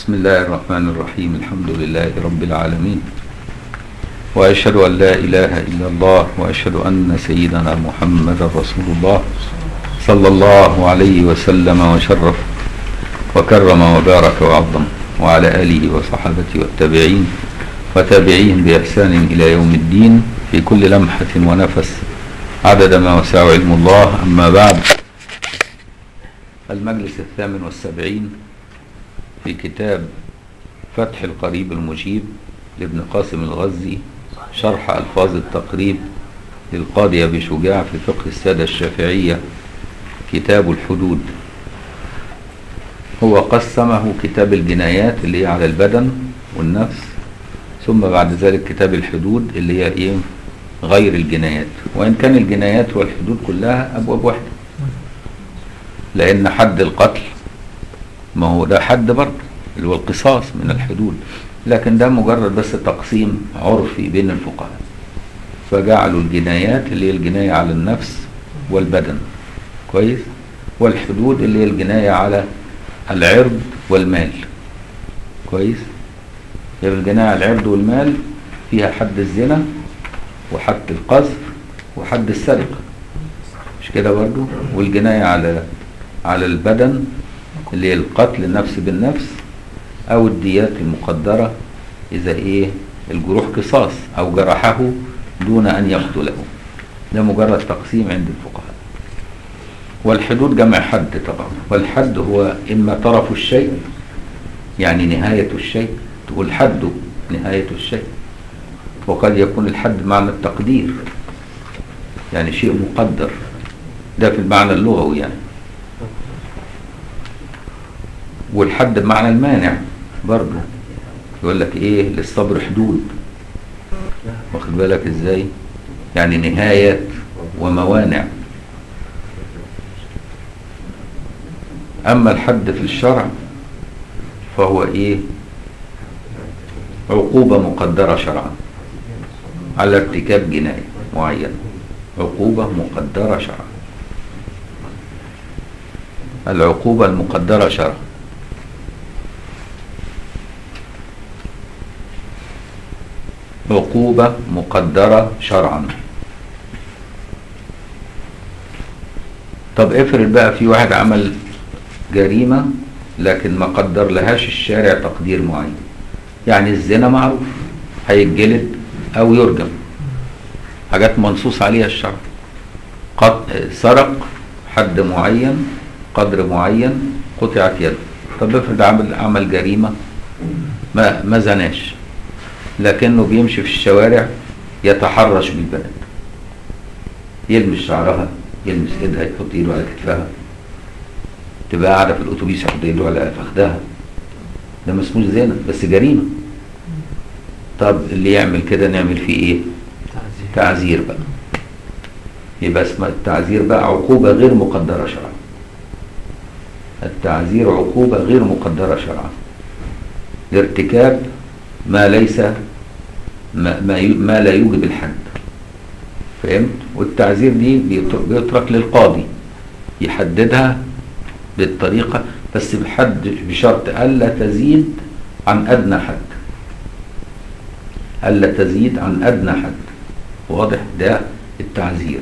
بسم الله الرحمن الرحيم الحمد لله رب العالمين وأشهد أن لا إله إلا الله وأشهد أن سيدنا محمد رسول الله صلى الله عليه وسلم وشرف وكرم وبارك وعظم وعلى آله وصحابته والتابعين وتابعيهم بإحسان إلى يوم الدين في كل لمحة ونفس عدد ما وسع علم الله أما بعد المجلس الثامن والسبعين في كتاب فتح القريب المجيب لابن قاسم الغزي شرح ألفاظ التقريب للقاضي أبي شجاع في فقه السادة الشافعية كتاب الحدود هو قسمه كتاب الجنايات اللي هي على البدن والنفس ثم بعد ذلك كتاب الحدود اللي هي ايه غير الجنايات وان كان الجنايات والحدود كلها ابواب واحده لان حد القتل ما هو ده حد برضه اللي هو القصاص من الحدود لكن ده مجرد بس تقسيم عرفي بين الفقهاء فجعلوا الجنايات اللي هي الجناية على النفس والبدن كويس والحدود اللي هي الجناية على العرض والمال كويس يبقى الجناية على العرض والمال فيها حد الزنا وحد القذف وحد السرقة مش كده برضو والجناية على على البدن اللي هي القتل النفس بالنفس او الديات المقدرة اذا ايه الجروح قصاص او جرحه دون ان يقتله ده مجرد تقسيم عند الفقهاء والحدود جمع حد طبعا والحد هو اما طرف الشيء يعني نهاية الشيء تقول حده نهاية الشيء وقد يكون الحد معنى التقدير يعني شيء مقدر ده في المعنى اللغوي يعني والحد بمعنى المانع برضه يقول لك ايه للصبر حدود واخد بالك ازاي يعني نهايات وموانع اما الحد في الشرع فهو ايه عقوبة مقدرة شرعا على ارتكاب جناية معينة عقوبة مقدرة شرعا العقوبة المقدرة شرعا عقوبة مقدرة شرعا طب افرض بقى في واحد عمل جريمة لكن ما قدر لهاش الشارع تقدير معين يعني الزنا معروف هيتجلد او يرجم حاجات منصوص عليها الشرع قد سرق حد معين قدر معين قطعت يده طب افرض عمل عمل جريمة ما ما زناش لكنه بيمشي في الشوارع يتحرش بالبنات يلمس شعرها يلمس ايدها يحط ايده على كتفها تبقى قاعده في الاتوبيس يحط ايده على فخدها ده ما اسموش زنا بس جريمه طب اللي يعمل كده نعمل فيه ايه تعزير بقى يبقى اسمها التعزير بقى عقوبه غير مقدره شرعا التعزير عقوبه غير مقدره شرعا لارتكاب ما ليس ما, ما, ما لا يوجب الحد فهمت والتعزير دي بيترك للقاضي يحددها بالطريقة بس بحد بشرط ألا تزيد عن أدنى حد ألا تزيد عن أدنى حد واضح ده التعزير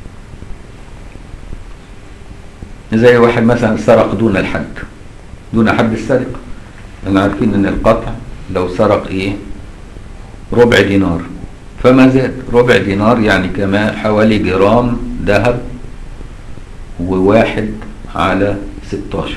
زي واحد مثلا سرق دون الحد دون حد السرقة احنا عارفين ان القطع لو سرق ايه ربع دينار فما زاد ربع دينار يعني كما حوالي جرام ذهب وواحد على 16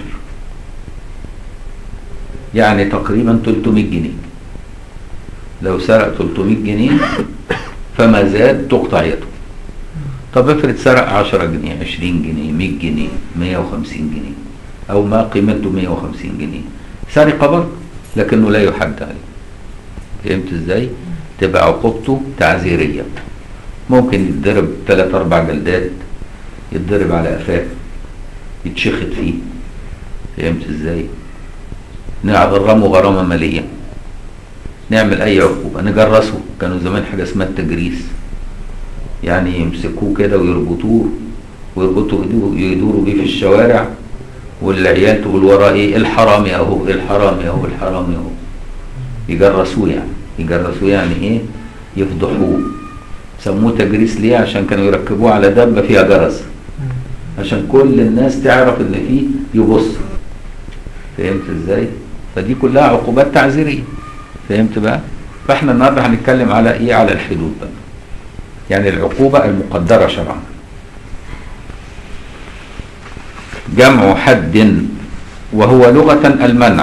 يعني تقريبا 300 جنيه لو سرق 300 جنيه فما زاد تقطع يده طب افرض سرق 10 جنيه 20 جنيه 100 جنيه 150 جنيه او ما قيمته 150 جنيه سرقه برضه لكنه لا يحد عليه فهمت ازاي تبقى عقوبته تعزيرية ممكن يتضرب ثلاث اربع جلدات يتضرب على قفاه يتشخط فيه فهمت ازاي نغرمه غرامة مالية نعمل اي عقوبة نجرسه كانوا زمان حاجة اسمها التجريس يعني يمسكوه كده ويربطوه ويربطوا ايديه يدوروا بيه في الشوارع والعيال تقول وراه ايه الحرامي اهو الحرامي اهو الحرامي اهو يجرسوه يعني يجرسوه يعني ايه يفضحوه سموه تجريس ليه عشان كانوا يركبوه على دبه فيها جرس عشان كل الناس تعرف ان فيه يبص فهمت ازاي فدي كلها عقوبات تعزيريه فهمت بقى فاحنا النهارده هنتكلم على ايه على الحدود بقى يعني العقوبه المقدره شرعا جمع حد وهو لغه المنع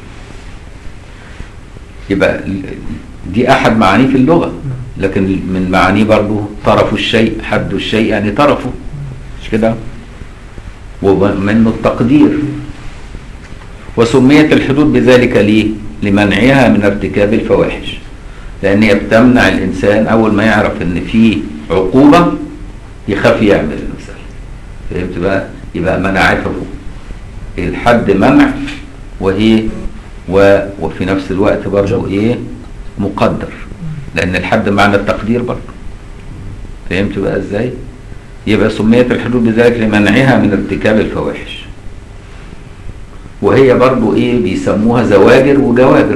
يبقى دي احد معانيه في اللغه لكن من معانيه برضو طرف الشيء حد الشيء يعني طرفه مش كده ومنه التقدير وسميت الحدود بذلك ليه لمنعها من ارتكاب الفواحش لان هي بتمنع الانسان اول ما يعرف ان في عقوبه يخاف يعمل المسألة فهمت بقى يبقى منعته الحد منع وايه و... وفي نفس الوقت برضه ايه مقدر لان الحد معنى التقدير برضه فهمت بقى ازاي يبقى سميت الحدود بذلك لمنعها من ارتكاب الفواحش وهي برضو ايه بيسموها زواجر وجواجر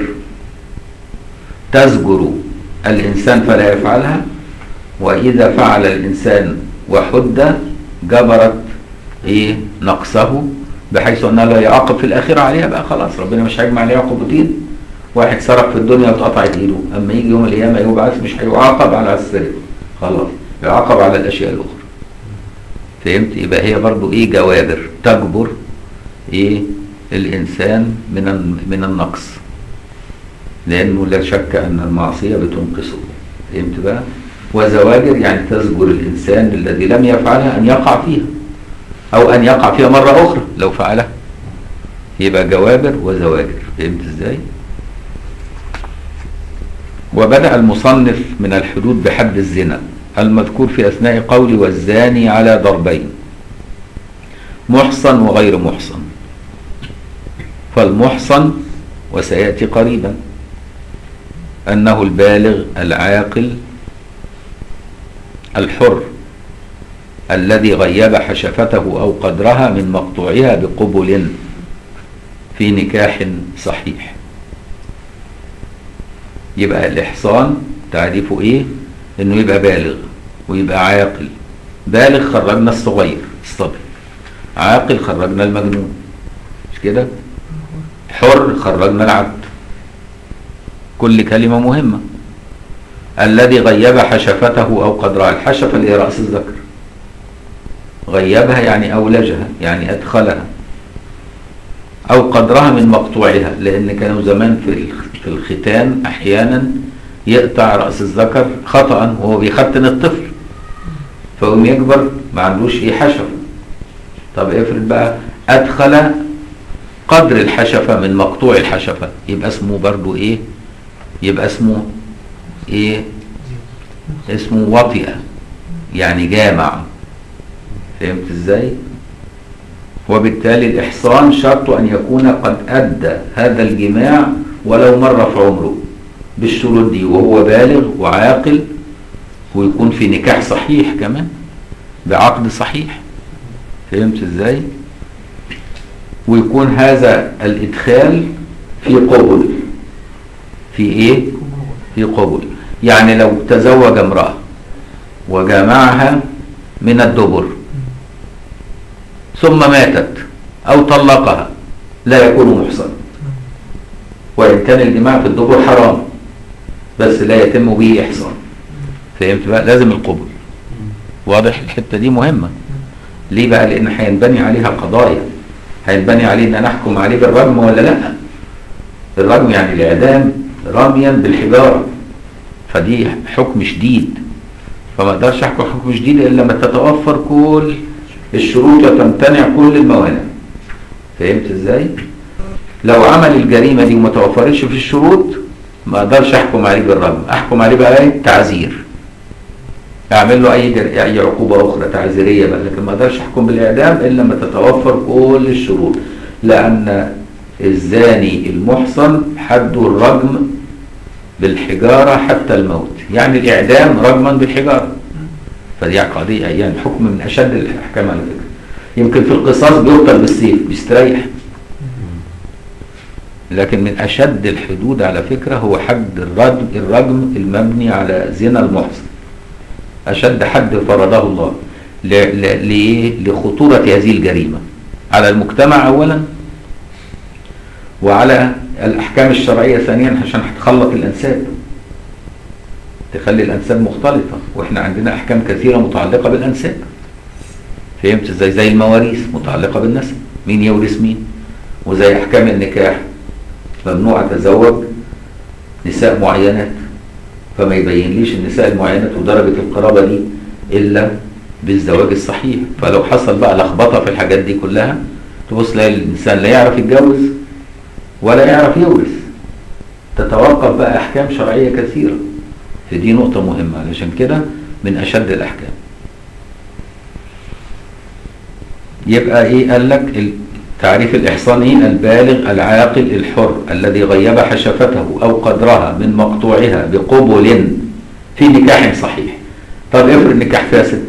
تزجر الانسان فلا يفعلها واذا فعل الانسان وحد جبرت ايه نقصه بحيث انها لا يعاقب في الاخره عليها بقى خلاص ربنا مش هيجمع عليه عقوبتين واحد سرق في الدنيا واتقطعت ايده اما يجي يوم القيامه يبعث مش هيعاقب على السرقه خلاص يعاقب على الاشياء الاخرى فهمت يبقى هي برضو ايه جوابر تجبر ايه الانسان من من النقص لانه لا شك ان المعصيه بتنقصه فهمت بقى وزواجر يعني تزجر الانسان الذي لم يفعلها ان يقع فيها او ان يقع فيها مره اخرى لو فعلها يبقى جوابر وزواجر فهمت ازاي وبدأ المصنف من الحدود بحد الزنا المذكور في أثناء قول والزاني على ضربين محصن وغير محصن فالمحصن وسيأتي قريبا أنه البالغ العاقل الحر الذي غيب حشفته أو قدرها من مقطوعها بقبل في نكاح صحيح يبقى الإحصان تعريفه إيه؟ إنه يبقى بالغ ويبقى عاقل بالغ خرجنا الصغير الصبي عاقل خرجنا المجنون مش كده؟ حر خرجنا العبد كل كلمة مهمة الذي غيب حشفته أو قدرها الحشفة اللي هي رأس الذكر غيبها يعني أولجها يعني أدخلها أو قدرها من مقطوعها لأن كانوا زمان في في الختان أحيانا يقطع رأس الذكر خطأ وهو بيختن الطفل فيقوم يكبر ما عندوش إيه حشفة طب افرض بقى أدخل قدر الحشفة من مقطوع الحشفة يبقى اسمه برضو إيه يبقى اسمه إيه اسمه وطئة يعني جامع فهمت ازاي وبالتالي الإحصان شرط أن يكون قد أدى هذا الجماع ولو مرة في عمره بالشروط دي وهو بالغ وعاقل ويكون في نكاح صحيح كمان بعقد صحيح فهمت ازاي ويكون هذا الإدخال في قبل في ايه في قبل يعني لو تزوج امرأة وجامعها من الدبر ثم ماتت او طلقها لا يكون محصنا وان كان الجماع في الدبر حرام بس لا يتم به احصان فهمت بقى لازم القبول واضح الحته دي مهمه ليه بقى لان هينبني عليها قضايا هينبني عليه ان نحكم عليه بالرجم ولا لا الرجم يعني الاعدام رميا بالحجاره فدي حكم شديد فما اقدرش احكم حكم شديد الا لما تتوفر كل الشروط وتمتنع كل الموانع فهمت ازاي لو عمل الجريمه دي وما توفرتش في الشروط ما اقدرش احكم عليه بالرجم احكم عليه بقى ايه تعزير اعمل له اي جر... اي عقوبه اخرى تعزيريه بقى لكن ما اقدرش احكم بالاعدام الا لما تتوفر كل الشروط لان الزاني المحصن حد الرجم بالحجاره حتى الموت يعني الاعدام رجما بالحجاره فدي قضيه يعني حكم من اشد الاحكام على فكره يمكن في القصاص بيقتل بالسيف بيستريح لكن من أشد الحدود على فكرة هو حد الرجم, الرجم المبني على زنا المحصن أشد حد فرضه الله ل- ل- لإيه؟ لخطورة هذه الجريمة على المجتمع أولا وعلى الأحكام الشرعية ثانيا عشان هتخلط الأنساب تخلي الأنساب مختلطة وإحنا عندنا أحكام كثيرة متعلقة بالأنساب فهمت ازاي زي المواريث متعلقة بالنسب مين يورث مين وزي أحكام النكاح ممنوع أتزوج نساء معينات فما يبينليش النساء المعينات ودرجة القرابة دي إلا بالزواج الصحيح فلو حصل بقى لخبطة في الحاجات دي كلها تبص تلاقي الإنسان لا يعرف يتجوز ولا يعرف يورث تتوقف بقى أحكام شرعية كثيرة فدي نقطة مهمة علشان كده من أشد الأحكام يبقى إيه قال لك تعريف الإحصان إيه البالغ العاقل الحر الذي غيب حشفته أو قدرها من مقطوعها بقبل في نكاح صحيح طب افرض نكاح فاسد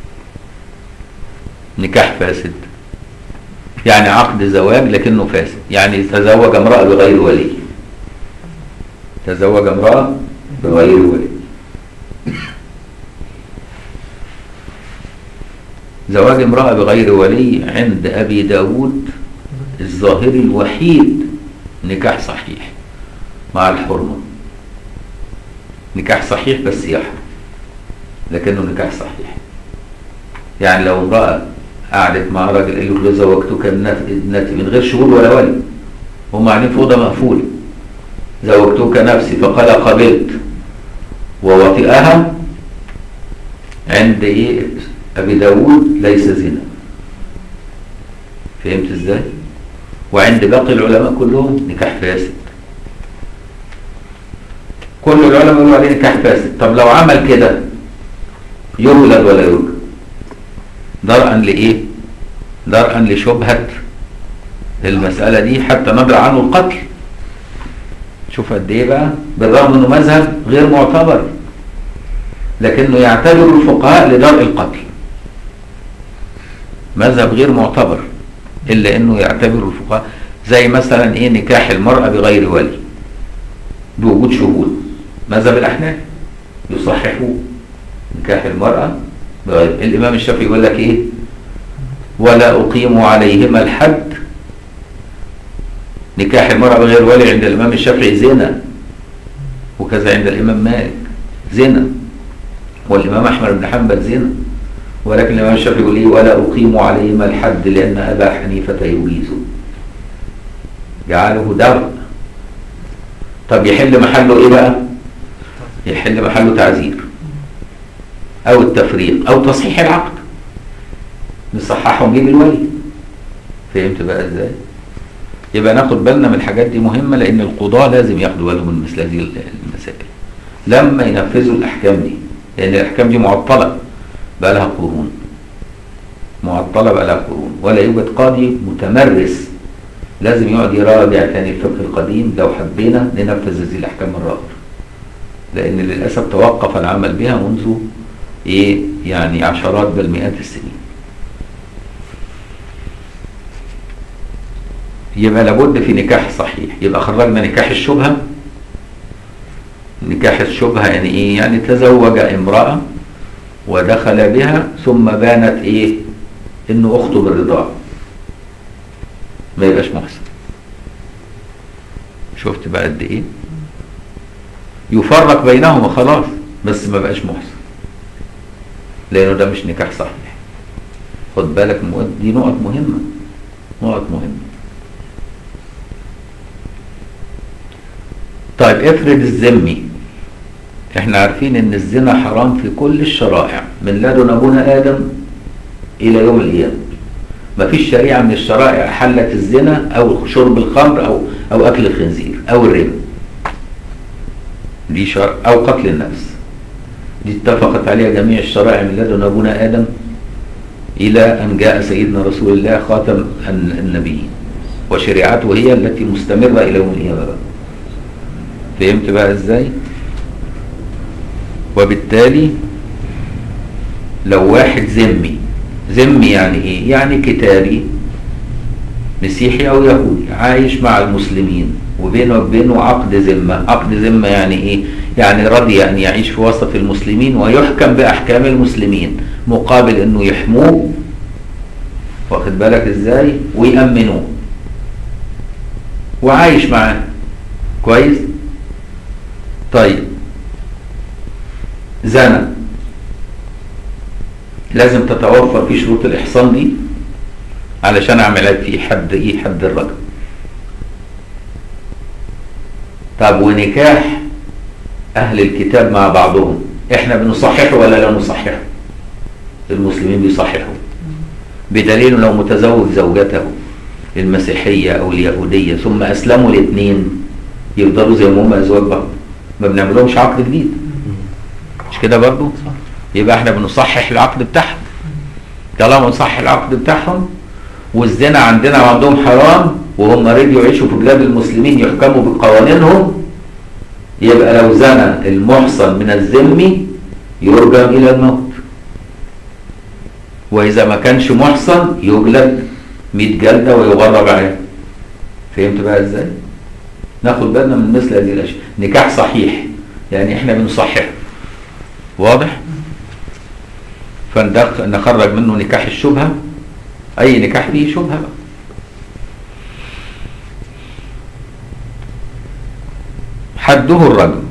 نكاح فاسد يعني عقد زواج لكنه فاسد يعني تزوج امرأة بغير ولي تزوج امرأة بغير ولي زواج امرأة بغير ولي عند أبي داود الظاهري الوحيد نكاح صحيح مع الحرمة نكاح صحيح بس يحرم لكنه نكاح صحيح يعني لو امرأة قعدت مع راجل قال له زوجتك ابنتي من غير شهود ولا ولي هم قاعدين في اوضه مقفوله زوجتك نفسي فقال قبلت ووطئها عند ايه ابي داود ليس زنا فهمت ازاي وعند باقي العلماء كلهم نكاح فاسد كل العلماء يقولوا عليه نكاح فاسد طب لو عمل كده يولد ولا يولد درءا لإيه درءا لشبهة المسألة دي حتى ندرى عنه القتل شوف قد ايه بقى بالرغم انه مذهب غير معتبر لكنه يعتبر الفقهاء لدرء القتل مذهب غير معتبر الا انه يعتبر الفقهاء زي مثلا ايه نكاح المرأة بغير ولي بوجود شهود مذهب الاحناف يصححوه نكاح المرأة بغير الإمام الشافعي يقول لك إيه ولا أقيم عليهما الحد نكاح المرأة بغير ولي عند الإمام الشافعي زنا وكذا عند الإمام مالك زنا والإمام أحمد بن حنبل زنا ولكن الإمام الشافعي يقول إيه ولا أقيم عليهما الحد لأن أبا حنيفة يجيزه جعله درء طب يحل محله إيه بقى؟ يحل محله تعزير او التفريق او تصحيح العقد نصححه ونجيب الولي فهمت بقى ازاي يبقى ناخد بالنا من الحاجات دي مهمه لان القضاه لازم ياخدوا بالهم من مثل هذه المسائل لما ينفذوا الاحكام دي لان الاحكام دي معطله بقى لها قرون معطله بقى لها قرون ولا يوجد قاضي متمرس لازم يقعد يراجع تاني الفقه القديم لو حبينا ننفذ هذه الاحكام مره اخرى لان للاسف توقف العمل بها منذ ايه يعني عشرات بل مئات السنين يبقى لابد في نكاح صحيح يبقى خرجنا نكاح الشبهة نكاح الشبهة يعني ايه يعني تزوج امرأة ودخل بها ثم بانت ايه انه اخته بالرضاعة ما يبقاش محسن شفت بقى قد ايه يفرق بينهما خلاص بس ما بقاش محسن لانه ده مش نكاح صحيح خد بالك دي نقط مهمة نقط مهمة طيب افرض الذمي احنا عارفين ان الزنا حرام في كل الشرائع من لدن ابونا ادم الى يوم القيامه مفيش شريعه من الشرائع حلت الزنا او شرب الخمر او او اكل الخنزير او الربا دي شر او قتل النفس دي اتفقت عليها جميع الشرائع من لدن ابونا ادم الى ان جاء سيدنا رسول الله خاتم النبيين وشريعته هي التي مستمره الى يوم القيامه بقى فهمت بقى ازاي وبالتالي لو واحد ذمي ذمي يعني ايه يعني كتابي مسيحي او يهودي عايش مع المسلمين وبينه وبينه عقد ذمه عقد ذمه يعني ايه يعني رضي ان يعيش في وسط المسلمين ويحكم باحكام المسلمين مقابل انه يحموه واخد بالك ازاي ويأمنوه وعايش معاه كويس طيب زنى لازم تتوفر فيه شروط الإحصان دي علشان أعمل فيه حد إيه حد الرجل طب ونكاح أهل الكتاب مع بعضهم إحنا بنصححه ولا لا نصححه المسلمين بيصححوا بدليل لو متزوج زوجته المسيحية أو اليهودية ثم أسلموا الاثنين يفضلوا زي ما هم أزواج بعض ما بنعملهمش عقد جديد مش كده برضو يبقى احنا بنصحح العقد بتاعهم طالما نصحح العقد بتاعهم والزنا عندنا وعندهم حرام وهم رجعوا يعيشوا في بلاد المسلمين يحكموا بقوانينهم يبقى لو زنى المحصن من الذمي يرجم الى الموت واذا ما كانش محصن يجلد 100 جلده ويغرب عليه فهمت بقى ازاي ناخد بالنا من مثل هذه الاشياء نكاح صحيح يعني احنا بنصححه واضح فنخرج منه نكاح الشبهه اي نكاح فيه شبهه بقى حده الرجم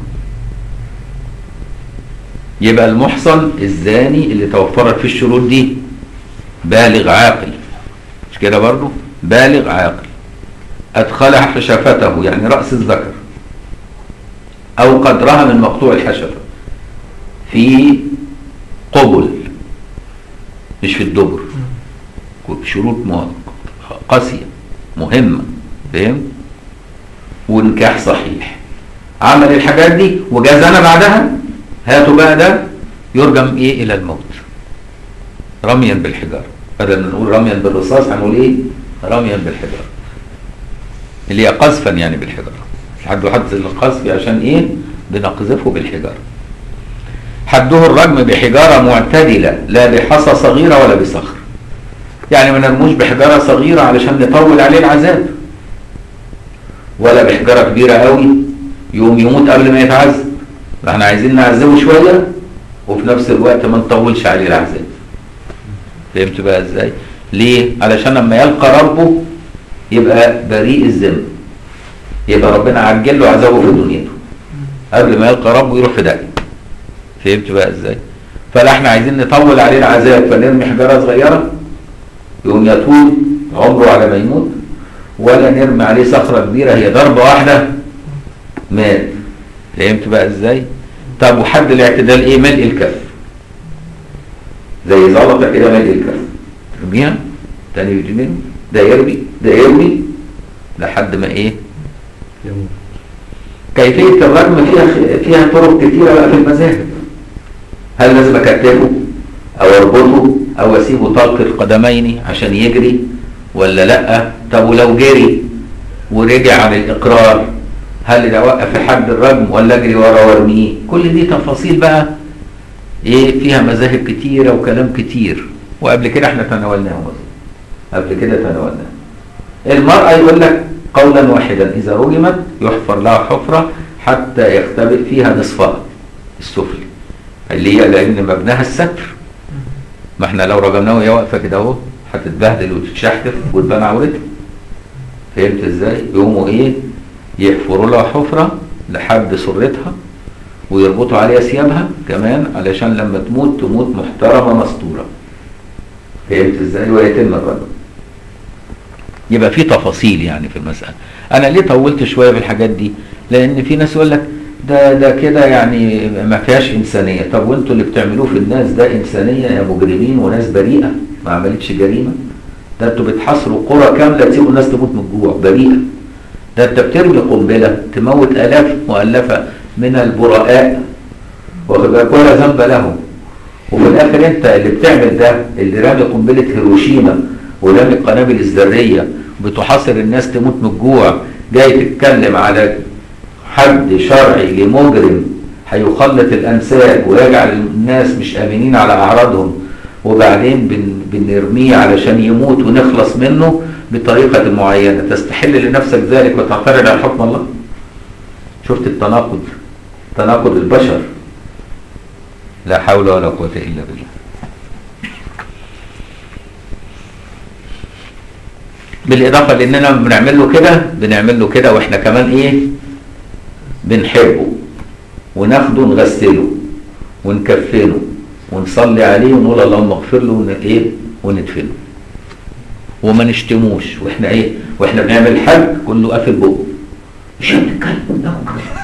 يبقى المحصن الزاني اللي توفرت فيه الشروط دي بالغ عاقل مش كده برضه بالغ عاقل أدخل حشفته يعني رأس الذكر أو قدرها من مقطوع الحشفة في قبل مش في الدبر شروط قاسية مهمة فهمت ونكاح صحيح عمل الحاجات دي وجازنا بعدها هاتوا بقى ده يرجم ايه الى الموت رميا بالحجاره بدل ما نقول رميا بالرصاص هنقول ايه رميا بالحجاره اللي هي قذفا يعني بالحجاره حد حد القذف عشان ايه بنقذفه بالحجاره حده الرجم بحجاره معتدله لا بحصى صغيره ولا بصخر يعني ما نرموش بحجاره صغيره علشان نطول عليه العذاب ولا بحجاره كبيره قوي يقوم يموت قبل ما يتعذب احنا عايزين نعذبه شويه وفي نفس الوقت ما نطولش عليه العذاب فهمت بقى ازاي ليه علشان لما يلقى ربه يبقى بريء الذنب يبقى ربنا عجل له عذابه في دنيته قبل ما يلقى ربه يروح في داهيه فهمت بقى ازاي فلا احنا عايزين نطول عليه العذاب فنرمي حجاره صغيره يقوم يطول عمره على ما يموت ولا نرمي عليه صخره كبيره هي ضربه واحده مات فهمت بقى ازاي طب وحد الاعتدال ايه ملء الكف زي زلطه كده ملء الكف ترميها تاني يجي ده يرمي ده يرمي لحد ما ايه يموت كيفية الرجم فيها فيها طرق كتيرة بقى في المذاهب هل لازم اكتفه او اربطه او اسيبه طلق القدمين عشان يجري ولا لا طب ولو جري ورجع عن الاقرار هل ده وقف حد الرجم ولا اجري ورا وارميه كل دي تفاصيل بقى ايه فيها مذاهب كتيره وكلام كتير وقبل كده احنا تناولناهم قبل كده تناولناهم المرأة يقول لك قولا واحدا إذا رجمت يحفر لها حفرة حتى يختبئ فيها نصفها السفلي اللي هي لأن مبناها الستر ما احنا لو رجمناه وهي واقفة كده اهو هتتبهدل وتتشحتف وتبان عورتها فهمت ازاي؟ يقوموا ايه؟ يحفروا لها حفرة لحد سرتها ويربطوا عليها ثيابها كمان علشان لما تموت تموت محترمة مستورة فهمت ازاي؟ ويتم الرجم يبقى في تفاصيل يعني في المسألة أنا ليه طولت شوية في الحاجات دي لأن في ناس يقول لك ده ده كده يعني ما فيهاش إنسانية طب وانتوا اللي بتعملوه في الناس ده إنسانية يا مجرمين وناس بريئة ما عملتش جريمة ده انتوا بتحاصروا قرى كاملة تسيبوا الناس تموت من الجوع بريئة ده انت بترمي قنبلة تموت آلاف مؤلفة من البراء واخد بالك ولا ذنب لهم وفي الآخر انت اللي بتعمل ده اللي رامي قنبلة هيروشيما ورامي القنابل الذرية بتحاصر الناس تموت من الجوع جاي تتكلم على حد شرعي لمجرم هيخلط الأنساب ويجعل الناس مش آمنين على أعراضهم وبعدين بن بنرميه علشان يموت ونخلص منه بطريقة معينة تستحل لنفسك ذلك وتعترض على حكم الله شفت التناقض تناقض البشر لا حول ولا قوة إلا بالله بالإضافة لأننا بنعمل له كده بنعمل له كده وإحنا كمان إيه بنحبه وناخده نغسله ونكفنه ونصلي عليه ونقول اللهم اغفر له ون- ايه وندفنه وما نشتموش واحنا ايه واحنا بنعمل الحج كله قافل بقه مش هنتكلم لا.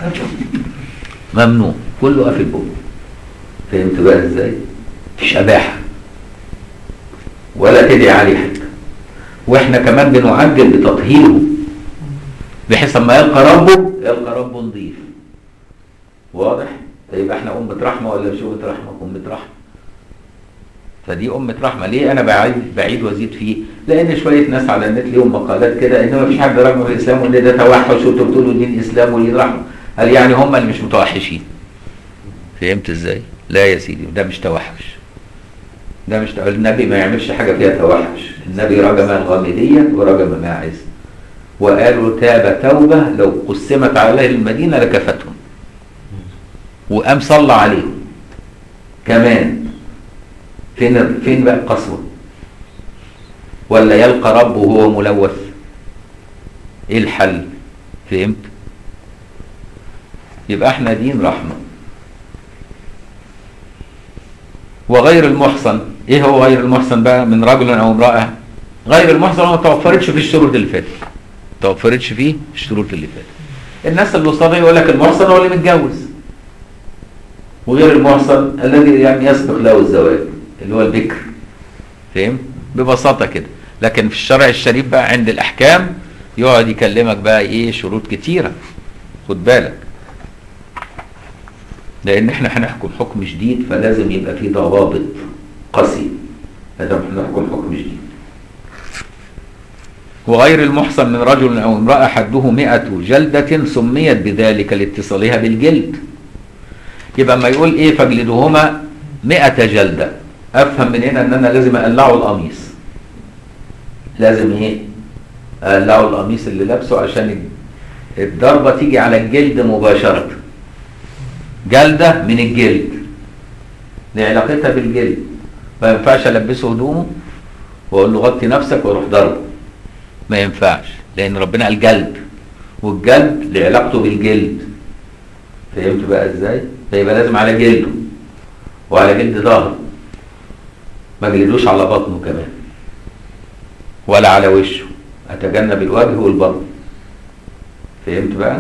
ممنوع كله قافل بقه فهمت بقى ازاي مفيش اباحه ولا تدعي عليه حتى واحنا كمان بنعجل بتطهيره بحيث اما يلقى ربه يلقى ربه نظيف واضح يبقى احنا أمة رحمة ولا مش أمة رحمة؟ أمة رحمة. فدي أمة رحمة، ليه أنا بعيد بعيد وأزيد فيه؟ لأن شوية ناس على النت ليهم مقالات كده إن مفيش حد رغم الإسلام وإن ده توحش وأنتوا بتقولوا دين إسلام ودين رحمة. قال يعني هم اللي مش متوحشين. فهمت إزاي؟ لا يا سيدي ده مش توحش. ده مش توحش. النبي ما يعملش حاجة فيها توحش، النبي رجم الغامدية ورجم ماعز. وقالوا تاب توبة لو قسمت على أهل المدينة لكفتهم. وقام صلى عليهم كمان فين فين بقى القسوة ولا يلقى ربه وهو ملوث ايه الحل فهمت يبقى احنا دين رحمة وغير المحصن ايه هو غير المحصن بقى من رجل او امرأة غير المحصن ما توفرتش في الشروط اللي فاتت توفرتش فيه الشروط اللي فاتت الناس اللي وصلوا يقول لك المحصن هو اللي متجوز وغير المحصن الذي يعني يسبق له الزواج اللي هو البكر فاهم ببساطة كده لكن في الشرع الشريف بقى عند الأحكام يقعد يكلمك بقى إيه شروط كتيرة خد بالك لأن إحنا هنحكم حكم جديد فلازم يبقى فيه ضوابط قاسية لازم هنحكم حكم جديد وغير المحصن من رجل أو امرأة حده مئة جلدة سميت بذلك لاتصالها بالجلد يبقى ما يقول ايه فاجلدوهما مئة جلدة افهم من هنا ان انا لازم اقلعه القميص لازم ايه اقلعه القميص اللي لابسه عشان الضربة تيجي على الجلد مباشرة جلدة من الجلد لعلاقتها بالجلد ما ينفعش البسه هدومه واقول له غطي نفسك واروح ضربه ما ينفعش لان ربنا قال جلد والجلد لعلاقته بالجلد فهمت بقى ازاي فيبقى لازم على جلده وعلى جلد ظهره ما جلدوش على بطنه كمان ولا على وشه اتجنب الوجه والبطن فهمت بقى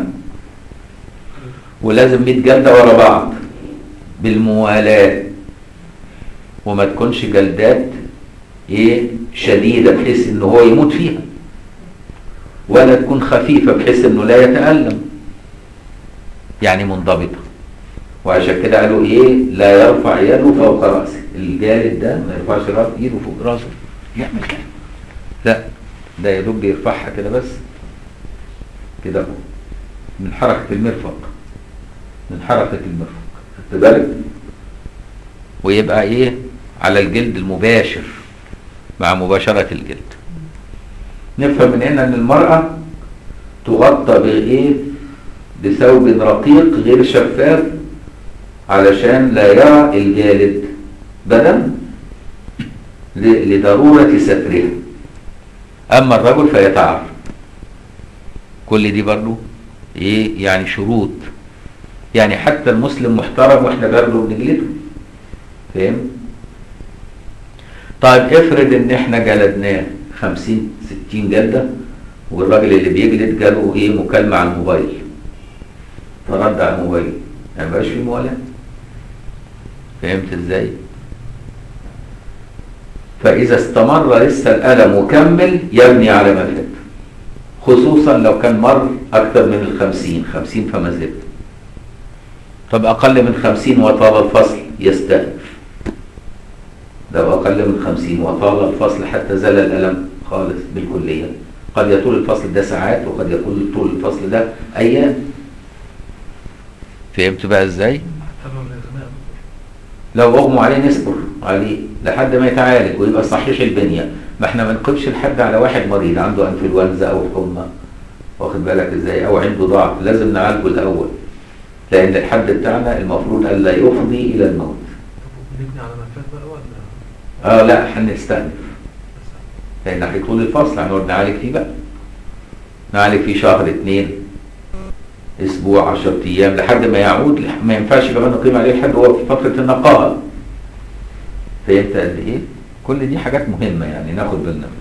ولازم 100 جلده ورا بعض بالموالاه وما تكونش جلدات ايه شديده بحيث ان هو يموت فيها ولا تكون خفيفه بحيث انه لا يتالم يعني منضبطه وعشان كده قالوا ايه لا يرفع يده فوق راسه الجالد ده ما يرفعش رأس ايده فوق راسه يعمل كده لا ده يا دوب بيرفعها كده بس كده اهو من حركه المرفق من حركه المرفق خدت بالك ويبقى ايه على الجلد المباشر مع مباشره الجلد نفهم من هنا ان المراه تغطى بايه بثوب رقيق غير شفاف علشان لا يرى الجالد بدن لضرورة سترها أما الرجل فيتعر كل دي برضو إيه يعني شروط يعني حتى المسلم محترم واحنا برضه بنجلده فاهم طيب افرض ان احنا جلدناه 50 60 جلده والراجل اللي بيجلد جاله ايه مكالمه على الموبايل فرد على الموبايل ما بقاش فيه موالاه فهمت ازاي فاذا استمر لسه الالم مكمل يبني على ما فات خصوصا لو كان مر اكثر من الخمسين خمسين فما زاد طب اقل من خمسين وطال الفصل يستأنف لو اقل من خمسين وطال الفصل حتى زال الالم خالص بالكلية قد يطول الفصل ده ساعات وقد يكون طول الفصل ده ايام فهمت بقى ازاي لو اغمى عليه نصبر عليه لحد ما يتعالج ويبقى صحيح البنيه ما احنا ما نقبش الحد على واحد مريض عنده انفلونزا او حمى واخد بالك ازاي او عنده ضعف لازم نعالجه الاول لان الحد بتاعنا المفروض الا يفضي الى الموت نبني على ما فات بقى ولا اه لا هنستأنف لان هيطول الفصل هنقعد نعالج فيه بقى نعالج فيه شهر اتنين اسبوع عشر ايام لحد ما يعود لح- ما ينفعش كمان نقيم عليه الحد هو في فتره النقاهه فهمت قد ايه؟ كل دي حاجات مهمه يعني ناخد بالنا منها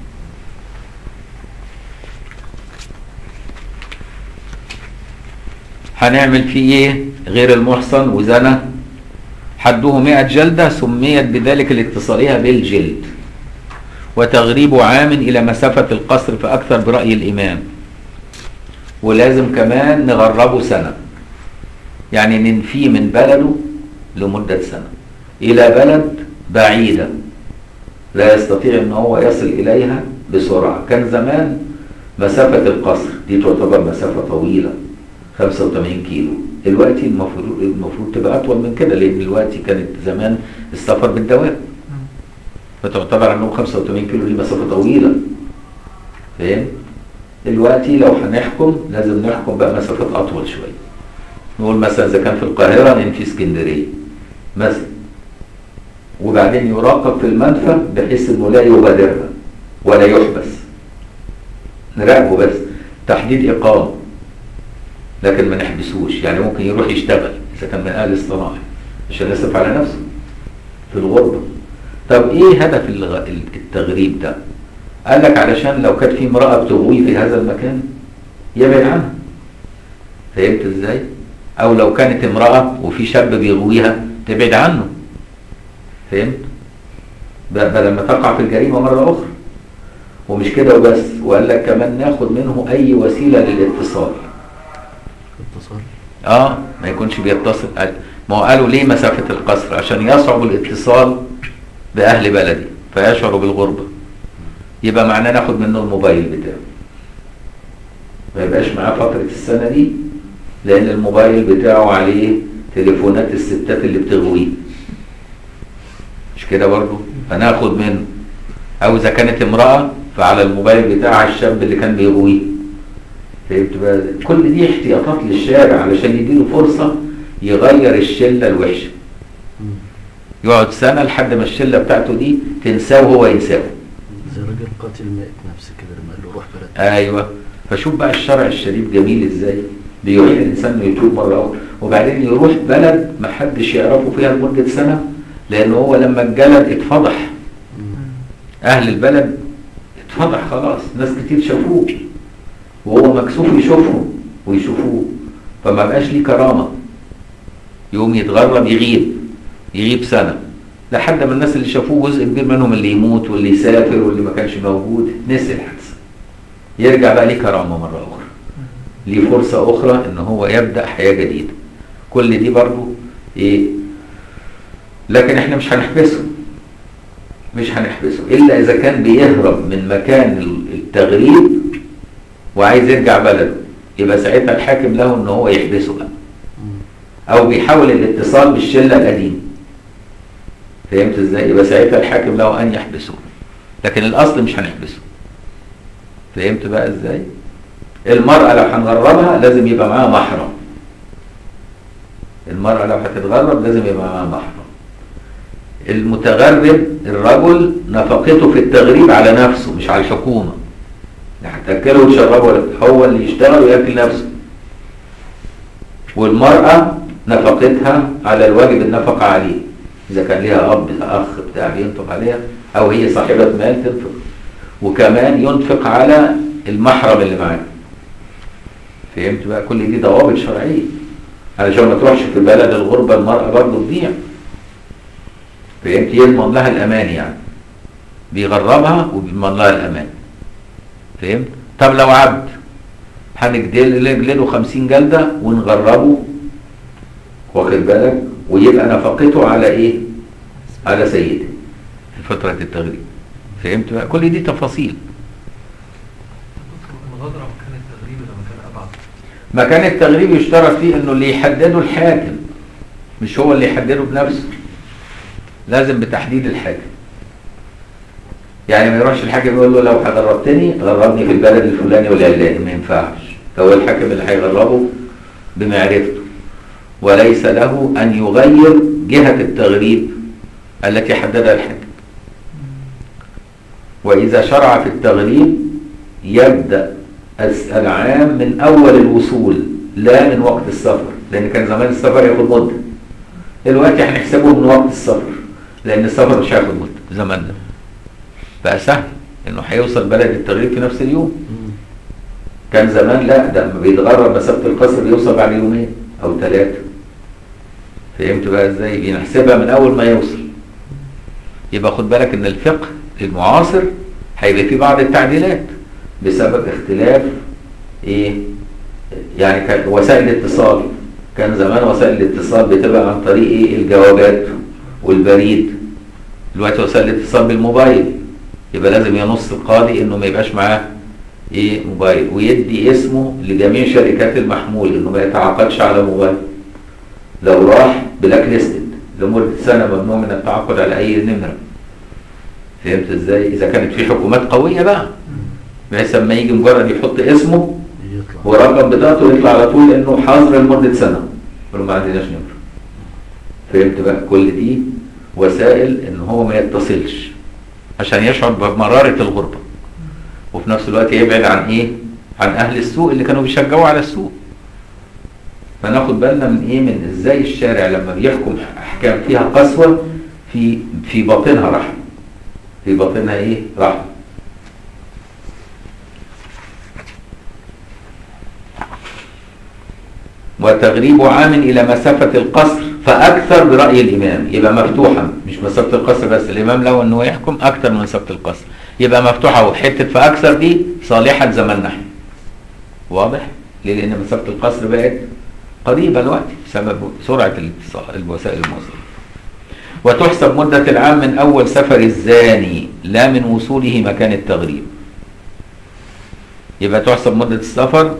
هنعمل فيه ايه غير المحصن وزنى حده 100 جلدة سميت بذلك لاتصالها بالجلد وتغريب عام إلى مسافة القصر فأكثر برأي الإمام ولازم كمان نغربه سنة يعني ننفيه من بلده لمدة سنة إلى بلد بعيدة لا يستطيع ان هو يصل اليها بسرعة كان زمان مسافة القصر دي تعتبر مسافة طويلة 85 كيلو دلوقتي المفروض المفروض تبقى اطول من كده لان دلوقتي كانت زمان السفر بالدواب فتعتبر انه 85 كيلو دي مسافة طويلة فاهم دلوقتي لو هنحكم لازم نحكم بقى مسافات اطول شوية نقول مثلا اذا كان في القاهرة ننفي اسكندرية مثلا وبعدين يراقب في المنفى بحيث انه لا يغادرها ولا يحبس نراقبه بس تحديد اقامه لكن ما نحبسوش يعني ممكن يروح يشتغل اذا كان من اهل الصناعه عشان يصرف على نفسه في الغربه طب ايه هدف الغ- التغريب ده قال لك علشان لو كانت في امراه بتغوي في هذا المكان يبعد عنها فهمت ازاي او لو كانت امراه وفي شاب بيغويها تبعد عنه فهمت ب- بدل ما تقع في الجريمه مره اخرى ومش كده وبس وقال لك كمان ناخد منه اي وسيله للاتصال اتصال اه ما يكونش بيتصل ما هو قالوا ليه مسافه القصر عشان يصعب الاتصال باهل بلدي فيشعروا بالغربه يبقى معناه ناخد منه الموبايل بتاعه ما يبقاش معاه فتره السنه دي لان الموبايل بتاعه عليه تليفونات الستات اللي بتغويه مش كده برضو فناخد منه او اذا كانت امراه فعلى الموبايل بتاعها الشاب اللي كان بيغويه فهمت بقى كل دي احتياطات للشارع علشان يديله فرصه يغير الشله الوحشه يقعد سنه لحد ما الشله بتاعته دي تنساه وهو ينساه زي راجل قاتل مائت نفس كده لما قال له روح بلد ايوه فشوف بقى الشرع الشريف جميل ازاي بيعين الانسان انه يتوب مره اخرى وبعدين يروح بلد ما حدش يعرفه فيها لمده سنه لان هو لما اتجلد اتفضح اهل البلد اتفضح خلاص ناس كتير شافوه وهو مكسوف يشوفهم ويشوفوه فما بقاش ليه كرامه يقوم يتغرب يغيب يغيب سنه لحد ما الناس اللي شافوه جزء كبير منهم اللي يموت واللي يسافر واللي ما كانش موجود نسي الحادثه يرجع بقى ليه كرامه مره اخرى ليه فرصه اخرى ان هو يبدا حياه جديده كل دي برضو ايه لكن احنا مش هنحبسه مش هنحبسه الا اذا كان بيهرب من مكان التغريب وعايز يرجع بلده يبقى ساعتها الحاكم له ان هو يحبسه بقى او بيحاول الاتصال بالشله القديمه فهمت ازاي يبقى ساعتها الحاكم له ان يحبسه لكن الاصل مش هنحبسه فهمت بقى ازاي المرأة لو هنغربها لازم يبقى معاها محرم المرأة لو هتتغرب لازم يبقى معاها محرم المتغرب الرجل نفقته في التغريب على نفسه مش على الحكومة لا هتاكله وتشربه ولا هو اللي يشتغل وياكل نفسه والمرأة نفقتها على الواجب النفقة عليه إذا كان ليها أب أخ بتاع بينفق عليها أو هي صاحبة مال تنفق وكمان ينفق على المحرم اللي معاه فهمت بقى كل دي ضوابط شرعية علشان ما تروحش في بلد الغربة المرأة برضه تضيع فهمت يضمن لها الأمان يعني بيغربها وبيضمن لها الأمان فهمت طب لو عبد هنجلده 50 جلدة ونغربه واخد بالك ويبقى نفقته على ايه على سيده في فترة التغريب فهمت بقى كل دي تفاصيل المغادرة مكان التغريب ولا مكان أبعد؟ مكان التغريب يشترط فيه انه اللي يحدده الحاكم مش هو اللي يحدده بنفسه لازم بتحديد الحاكم يعني ما يروحش الحاكم يقول له لو غربتني غربني في البلد الفلاني والعلاني ما ينفعش هو الحاكم اللي هيغربه بمعرفته وليس له ان يغير جهه التغريب التي حددها الحاكم واذا شرع في التغريب يبدا الس- العام من اول الوصول لا من وقت السفر لان كان زمان السفر ياخد مده دلوقتي هنحسبه من وقت السفر لان السفر مش هياخد مده زماننا بقى سهل انه هيوصل بلد التغريب في نفس اليوم كان زمان لا ده لما بيتغرب مسافه القصر بيوصل بعد يومين او ثلاثه فهمت بقى ازاي بنحسبها من اول ما يوصل يبقى خد بالك ان الفقه المعاصر هيبقى فيه بعض التعديلات بسبب اختلاف ايه يعني كان وسائل الاتصال كان زمان وسائل الاتصال بتبقى عن طريق ايه الجوابات والبريد دلوقتي وسائل الاتصال بالموبايل يبقى لازم ينص القاضي انه ما يبقاش معاه ايه موبايل ويدي اسمه لجميع شركات المحمول انه ما يتعاقدش على موبايل لو راح بلاك ليستد لمده سنه ممنوع من التعاقد على اي نمره فهمت ازاي اذا كانت في حكومات قويه بقى بحيث لما يجي مجرد يحط اسمه يطلع ورقم بتاعته يطلع على طول انه حظر لمده سنه ولو ما عندناش نمره فهمت بقى كل دي وسائل ان هو ما يتصلش عشان يشعر بمراره الغربه وفي نفس الوقت يبعد عن ايه عن اهل السوق اللي كانوا بيشجعوا على السوق فناخد بالنا من ايه من ازاي الشارع لما بيحكم احكام فيها قسوه في في باطنها رحمه في باطنها ايه رحمه وتغريب عام الى مسافه القصر فاكثر براي الامام يبقى مفتوحه مش مسافه القصر بس الامام لو انه يحكم اكثر من مسافه القصر يبقى مفتوحه وحته فاكثر دي صالحه زماننا احنا واضح ليه لان مسافه القصر بقت قريبه دلوقتي بسبب سرعه الاتصال الوسائل المواصلات وتحسب مده العام من اول سفر الزاني لا من وصوله مكان التغريب يبقى تحسب مده السفر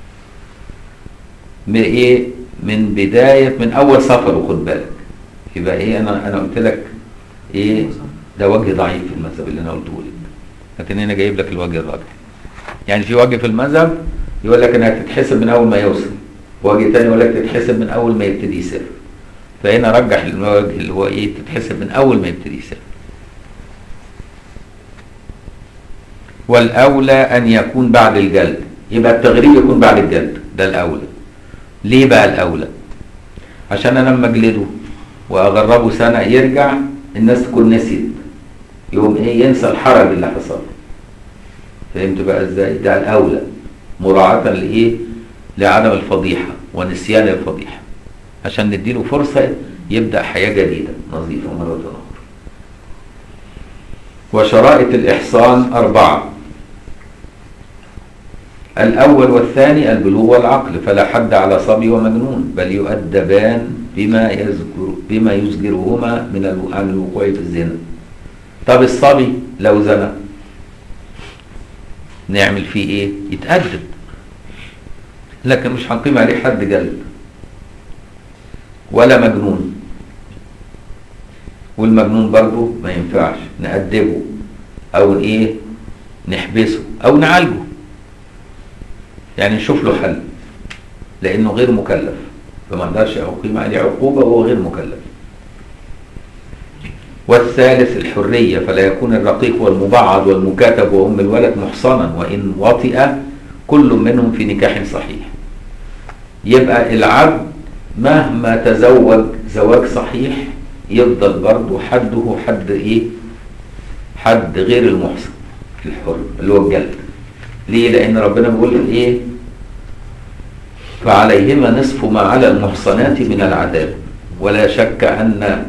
بايه من بدايه من اول سفر خد بالك يبقى ايه انا انا قلت لك ايه ده وجه ضعيف في المذهب اللي انا قلته لك لكن انا جايب لك الوجه الراجح يعني في وجه في المذهب يقول لك انها تتحسب من اول ما يوصل وجه تاني يقول لك تتحسب من اول ما يبتدي يسافر فهنا رجح الوجه اللي هو ايه تتحسب من اول ما يبتدي يسافر والاولى ان يكون بعد الجلد يبقى التغريب يكون بعد الجلد ده الاولى ليه بقى الاولى عشان انا لما اجلده واغربه سنه يرجع الناس تكون نسيت يقوم ايه ينسى الحرج اللي حصل فهمت بقى ازاي ده الاولى مراعاه لايه لعدم الفضيحه ونسيان الفضيحه عشان نديله فرصه يبدا حياه جديده نظيفه مره اخرى وشرائط الاحصان اربعه الأول والثاني البلوغ والعقل فلا حد على صبي ومجنون بل يؤدبان بما يذكر بما يزجرهما من الو- عن الوقوع في الزنا. طب الصبي لو زنى نعمل فيه ايه؟ يتأدب لكن مش هنقيم عليه حد جلد ولا مجنون والمجنون برضه ما ينفعش نأدبه أو ايه؟ نحبسه أو نعالجه يعني نشوف له حل لانه غير مكلف فما اقدرش اقيم عليه عقوبه وهو غير مكلف والثالث الحريه فلا يكون الرقيق والمبعض والمكاتب وام الولد محصنا وان وطئ كل منهم في نكاح صحيح يبقى العبد مهما تزوج زواج صحيح يفضل برضه حده حد ايه حد غير المحصن الحر اللي هو الجلد ليه؟ لأن ربنا بيقول إيه؟ فعليهما نصف ما على المحصنات من العذاب ولا شك أن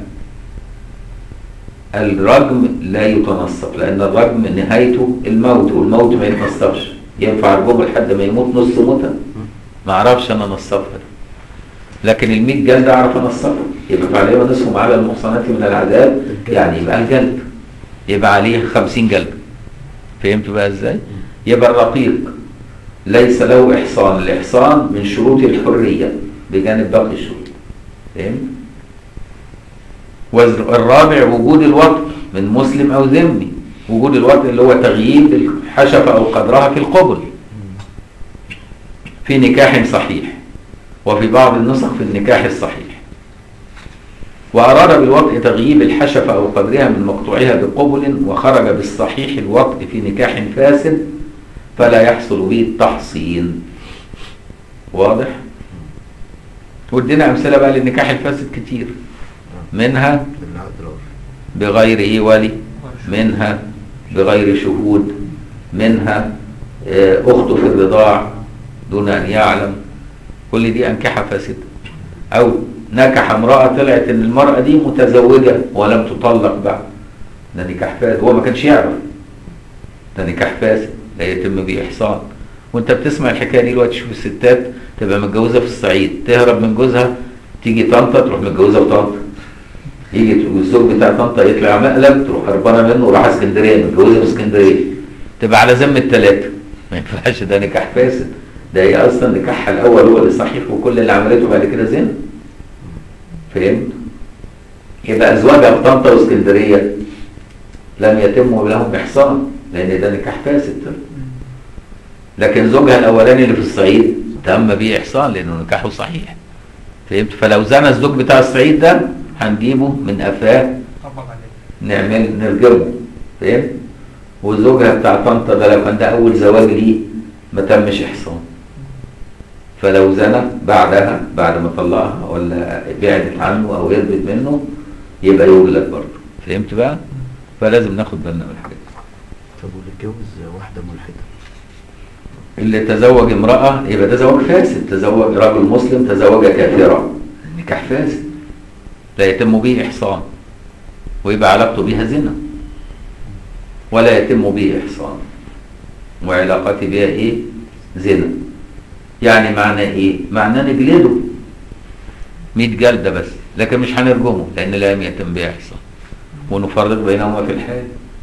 الرجم لا يتنصف لأن الرجم نهايته الموت والموت ما يتنصفش ينفع الرجم لحد ما يموت نص موتة ما أعرفش أنا نصفها لكن الميت جلد أعرف أنصفها يبقى فعليهما نصف ما على المحصنات من العذاب يعني يبقى الجلد يبقى عليه خمسين جلد فهمت بقى ازاي؟ يبقى الرقيق ليس له إحصان الإحصان من شروط الحرية بجانب باقي الشروط فهمت؟ والرابع وجود الوطء من مسلم أو ذمي وجود الوطء اللي هو تغييب الحشفة أو قدرها في القبل في نكاح صحيح وفي بعض النسخ في النكاح الصحيح وأراد بالوطء تغييب الحشفة أو قدرها من مقطوعها بقبل وخرج بالصحيح الوطء في نكاح فاسد فلا يحصل به التحصين واضح؟ ودينا أمثلة بقى للنكاح الفاسد كتير منها بالأضرار بغير إيه ولي منها بغير شهود منها آه، أخته في الرضاع دون أن يعلم كل دي أنكحة فاسدة أو نكح امرأة طلعت إن المرأة دي متزوجة ولم تطلق بعد ده نكاح فاسد هو ما كانش يعرف ده نكاح فاسد لا يتم به إحصان وأنت بتسمع الحكاية دي دلوقتي تشوف الستات تبقى متجوزة في الصعيد تهرب من جوزها تيجي طنطا تروح متجوزة في طنطا يجي الزوج بتاع طنطا يطلع مقلب تروح هربانه منه وراح اسكندريه متجوزه في اسكندريه تبقى على ذمه ثلاثه ما ينفعش ده نكاح فاسد ده هي اصلا نكاحها الاول هو اللي صحيح وكل اللي عملته بعد كده زنا فهمت؟ يبقى ازواجها في طنطا واسكندريه لم يتم لهم احصان لان ده نكاح فاسد لكن زوجها الاولاني اللي في الصعيد تم به احصان لانه نكاحه صحيح فهمت فلو زنى الزوج بتاع الصعيد ده هنجيبه من قفاه طبق عليه نعمل نرجمه فهمت وزوجها بتاع طنطا ده لو كان ده اول زواج ليه ما تمش احصان فلو زنى بعدها بعد ما طلقها ولا بعدت عنه او يثبت منه يبقى يولد برضه فهمت بقى فلازم ناخد بالنا من الحاجات دي. طب واللي اتجوز واحدة ملحدة اللي تزوج امرأة يبقى ده زواج فاسد تزوج رجل مسلم تزوج كافرة نكاح فاسد لا يتم به إحصان ويبقى علاقته بها زنا ولا يتم به إحصان وعلاقتي بها إيه زنا يعني معنى إيه معنى نجلده 100 جلدة بس لكن مش هنرجمه لأن لا يتم به إحصان ونفرق بينهما في الحال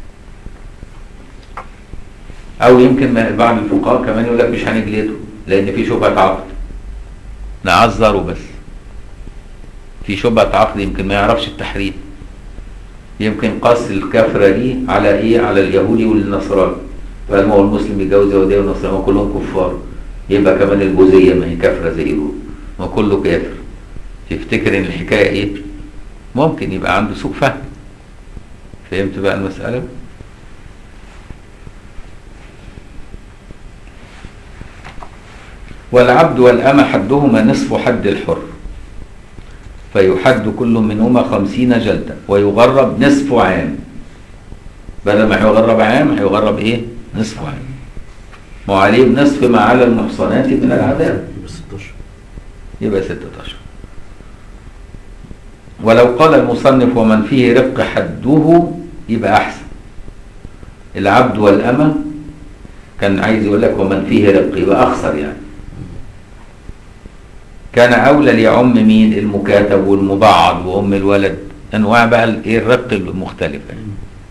او يمكن ما- بعض الفقهاء كمان يقول لك مش هنجلده لان في شبهه عقد نعذره بس في شبهه عقد يمكن ما يعرفش التحريم يمكن قص الكفره دي على ايه على اليهودي والنصراني فقال ما هو المسلم يتجوز يهوديه ونصراني كلهم كفار يبقى كمان الجوزيه ما هي كافره زي دول ما كله كافر تفتكر ان الحكايه ايه ممكن يبقى عنده سوء فهم فهمت بقى المساله والعبد والأمة حدهما نصف حد الحر فيحد كل منهما خمسين جلدة ويغرب نصف عام بدل ما هيغرب عام هيغرب ايه نصف عام ما هو عليه بنصف ما على المحصنات من العذاب يبقى 16 يبقى ستة أشهر ولو قال المصنف ومن فيه رق حده يبقى أحسن العبد والأمة كان عايز يقول لك ومن فيه رق يبقى أخسر يعني كان أولى ليعم مين المكاتب والمبعض وأم الولد أنواع بقى ال- إيه الرق المختلفة يعني.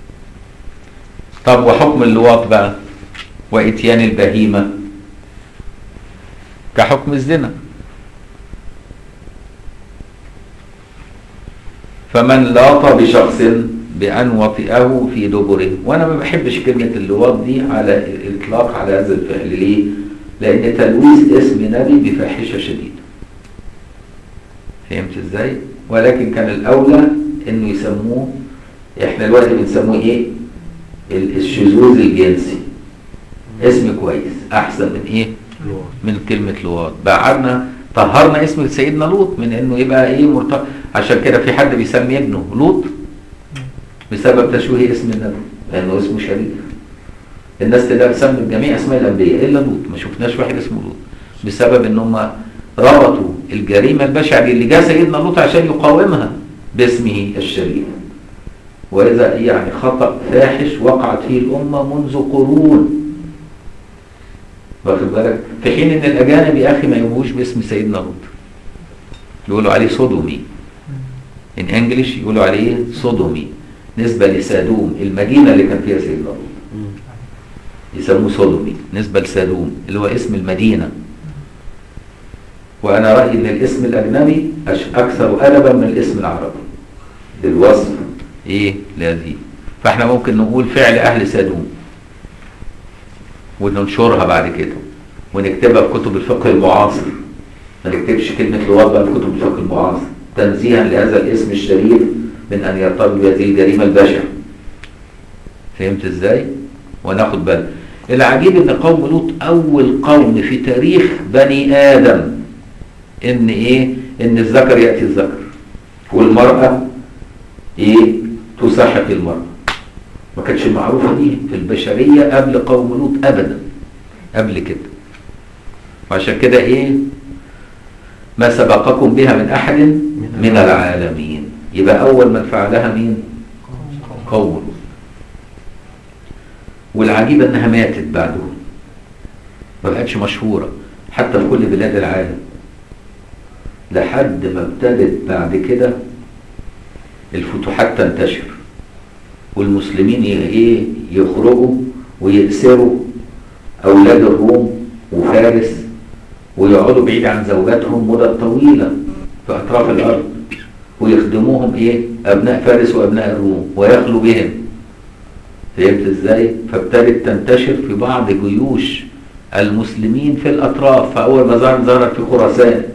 طب وحكم اللواط بقى وإتيان البهيمة كحكم الزنا فمن لاط بشخص بأن وطئه في دبره وأنا ما بحبش كلمة اللواط دي على الإطلاق على هذا الفعل ليه؟ لأن تلويث اسم نبي بفاحشة شديدة فهمت ازاي؟ ولكن كان الأولى إنه يسموه إحنا دلوقتي بنسموه إيه؟ ال- الشذوذ الجنسي اسم كويس أحسن من إيه؟ الوقت من كلمة لواط بعدنا طهرنا اسم سيدنا لوط من انه يبقى ايه مرتبط عشان كده في حد بيسمي ابنه لوط بسبب تشويه اسم النبي لانه اسمه شريف الناس تلاقي تسمي جميع اسماء الانبياء الا لوط ما شفناش واحد اسمه لوط بسبب ان هم ربطوا الجريمه البشعه دي اللي جاء سيدنا لوط عشان يقاومها باسمه الشريف وإذا يعني خطأ فاحش وقعت فيه الأمة منذ قرون واخد بالك في حين ان الاجانب يا اخي ما يبقوش باسم سيدنا لوط يقولوا عليه صدومي ان انجلش يقولوا عليه صدومي نسبة لسادوم المدينة اللي كان فيها سيدنا لوط يسموه صدومي نسبة لسادوم اللي هو اسم المدينة وأنا رأيي إن الاسم الأجنبي أش- أكثر أدبا من الاسم العربي للوصف ايه لهذه فاحنا ممكن نقول فعل اهل سدوم وننشرها بعد كده ونكتبها في كتب الفقه المعاصر ما نكتبش كلمة لواط بقى في كتب الفقه المعاصر تنزيها لهذا الاسم الشريف من ان يرتبط بهذه الجريمة البشعة فهمت ازاي؟ وناخد بالنا العجيب ان قوم لوط اول قوم في تاريخ بني ادم ان ايه ان الذكر ياتي الذكر والمراه ايه تسحق المراه ما كانتش المعروفه دي في البشريه قبل قوم لوط ابدا قبل كده وعشان كده ايه ما سبقكم بها من احد من العالمين يبقى اول من فعلها مين قوم لوط والعجيب انها ماتت بعدهم ما بقتش مشهوره حتى في كل بلاد العالم لحد ما ابتدت بعد كده الفتوحات تنتشر والمسلمين ي- ايه يخرجوا ويأسروا اولاد الروم وفارس ويقعدوا بعيد عن زوجاتهم مدة طويلة في اطراف الارض ويخدموهم ايه ابناء فارس وابناء الروم ويخلوا بهم فهمت ازاي فابتدت تنتشر في بعض جيوش المسلمين في الاطراف فاول ما ظهر ظهرت في خراسان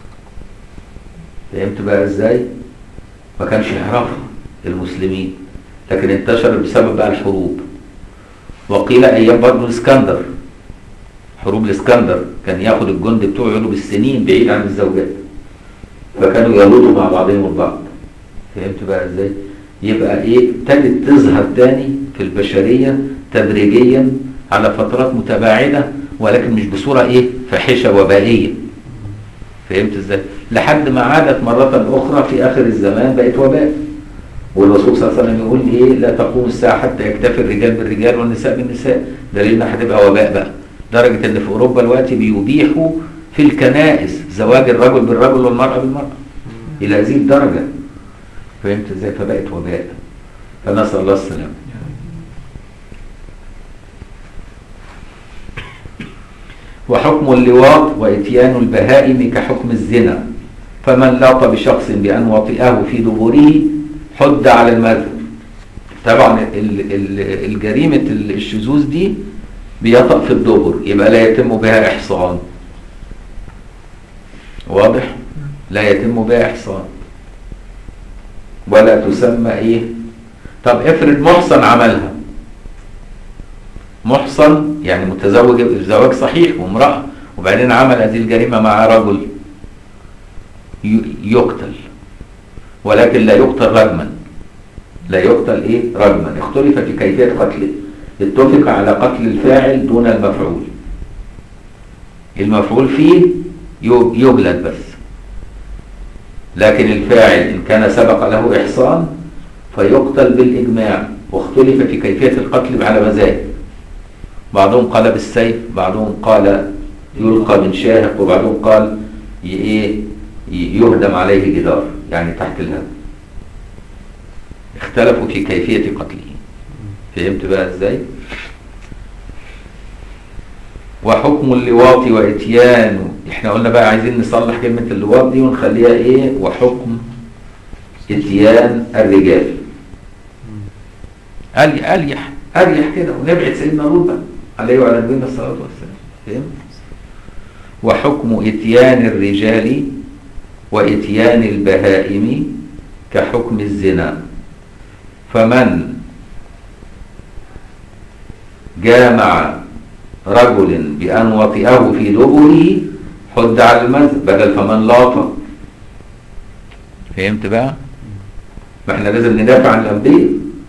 فهمت بقى ازاي ما كانش يعرفها المسلمين لكن انتشر بسبب بقى الحروب وقيل ايام برضه الاسكندر حروب الاسكندر كان ياخد الجند بتوعه يقعدوا بالسنين بعيد عن الزوجات فكانوا يلوطوا مع بعضهم البعض فهمت بقى ازاي يبقى ايه ابتدت تظهر تاني في البشريه تدريجيا على فترات متباعده ولكن مش بصوره ايه فاحشه وبائيه فهمت ازاي لحد ما عادت مرة أخرى في آخر الزمان بقت وباء والرسول صلى الله عليه وسلم يقول إيه لا تقوم الساعة حتى يكتفي الرجال بالرجال والنساء بالنساء دليل إنها هتبقى وباء بقى درجة إن في أوروبا دلوقتي بيبيحوا في الكنائس زواج الرجل بالرجل والمرأة بالمرأة إلى هذه الدرجة فهمت ازاي فبقت وباء فنسأل الله السلامة وحكم اللواط وإتيان البهائم كحكم الزنا فمن لاط بشخص بأن وطئه في دبره حد على المذهب طبعا ال- ال- الجريمة الشذوذ دي بيطأ في الدبر يبقى لا يتم بها إحصان واضح لا يتم بها إحصان ولا تسمى إيه طب افرض محصن عملها محصن يعني متزوج زواج صحيح وامرأة وبعدين عمل هذه الجريمة مع رجل ي- يقتل ولكن لا يقتل رجما لا يقتل ايه رجما اختلف في كيفية قتله اتفق على قتل الفاعل دون المفعول المفعول فيه ي- يجلد بس لكن الفاعل إن كان سبق له إحصان فيقتل بالإجماع واختلف في كيفية القتل على مزاج بعضهم قال بالسيف بعضهم قال يلقى من شاهق وبعضهم قال ي- ايه ي- يهدم عليه جدار يعني تحت الهدم اختلفوا في كيفية قتله فهمت بقى ازاي وحكم اللواط واتيان احنا قلنا بقى عايزين نصلح كلمة اللواط دي ونخليها ايه وحكم اتيان الرجال أريح أريح أريح كده ونبعد سيدنا لوط بقى عليه وعلى نبينا الصلاة والسلام فهمت وحكم اتيان الرجال واتيان البهائم كحكم الزنا فمن جامع رجل بأن وطئه في دبره حد على المذهب بدل فمن لاط فهمت بقى؟ ما احنا لازم ندافع عن الأنبياء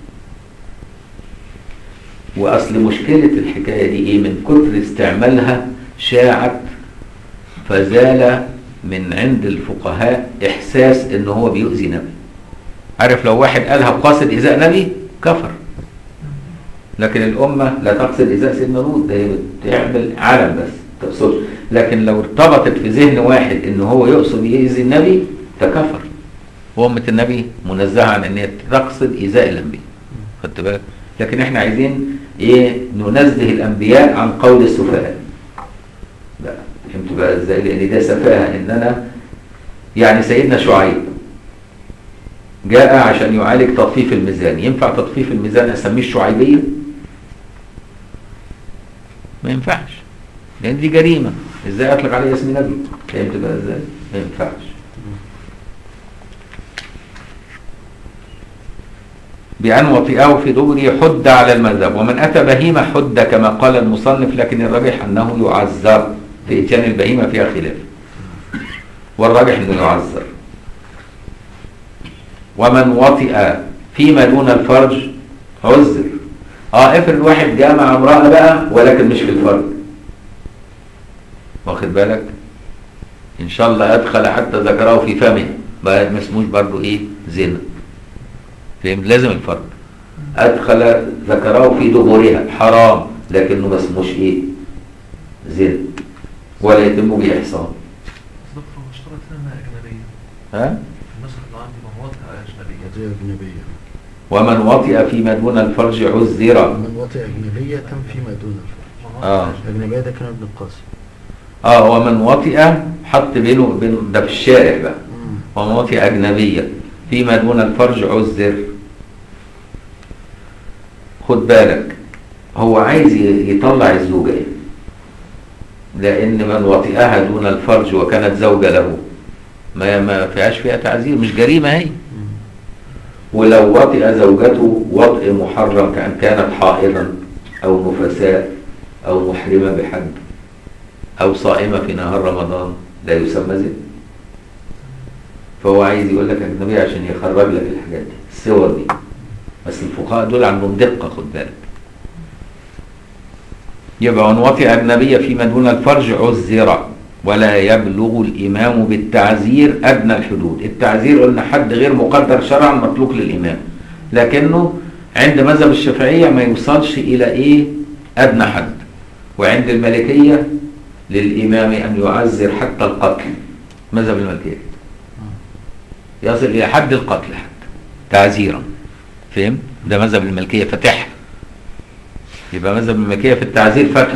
وأصل مشكلة الحكاية دي إيه من كتر استعمالها شاعت فزال من عند الفقهاء إحساس إن هو بيؤذي نبي عارف لو واحد قالها بقصد إيذاء نبي كفر لكن الأمة لا تقصد إيذاء سيدنا لوط ده هي بتعمل علم بس تقصد لكن لو ارتبطت في ذهن واحد إن هو يقصد يؤذي النبي تكفر وأمة النبي منزهة عن إن هي تقصد إيذاء الأنبياء خدت بالك لكن احنا عايزين ايه ننزه الانبياء عن قول السفهاء بقى فهمت بقى ازاي لان ده سفاهه ان انا يعني سيدنا شعيب جاء عشان يعالج تطفيف الميزان ينفع تطفيف الميزان اسميه الشعيبيه ما ينفعش لان دي جريمه ازاي اطلق عليه اسم نبي فهمت بقى ازاي ما ينفعش بأن وطئه في دبره حد على المذهب ومن أتى بهيمة حد كما قال المصنف لكن الراجح أنه يعذر في إتيان البهيمة فيها خلاف والراجح أنه يعذر ومن وطئ فيما دون الفرج عذر اه افرض واحد جامع امرأة بقى ولكن مش في الفرج واخد بالك ان شاء الله ادخل حتى ذكره في فمه بقى ما اسموش برضه ايه زنا فهمت لازم الفرج ادخل ذكره في دبرها حرام لكنه ما اسموش ايه زنا ولا يتم به احصان بس دكتور هو اشترط هنا انها اجنبيه ها النسخ اللي عندي مواقع اجنبيه قضية أجنبية ومن وطئ فيما دون الفرج عذر من وطئ أجنبية تم فيما دون الفرج مناطق آه. أجنبية. أجنبية ده كان ابن القاسم اه ومن وطئ حط بينه وبين ده في الشارع بقى مم. ومن وطئ اجنبيه فيما دون الفرج عذر خد بالك هو عايز ي- يطلع الزوجة ايه لان من وطئها دون الفرج وكانت زوجة له ما ما فيهاش فيها تعذير مش جريمة هي مم. ولو وطئ زوجته وطئ محرم كأن كانت حائضا أو نفساء أو محرمة بحد أو صائمة في نهار رمضان لا يسمى زنا فهو عايز يقول لك أجنبي عشان يخرج لك الحاجات دي الصور دي بس الفقهاء دول عندهم دقة خد بالك يبقى من وطئ أجنبية فيما دون الفرج عذر ولا يبلغ الإمام بالتعزير أدنى الحدود التعزير قلنا حد غير مقدر شرعا مطلوق للإمام لكنه عند مذهب الشافعية ما يوصلش إلى إيه أدنى حد وعند المالكية للإمام أن يعزر حتى القتل مذهب المالكية يصل إلى حد القتل حتى تعزيرا فهم ده مذهب المالكية فتح يبقى مذهب المالكية في التعزير فتح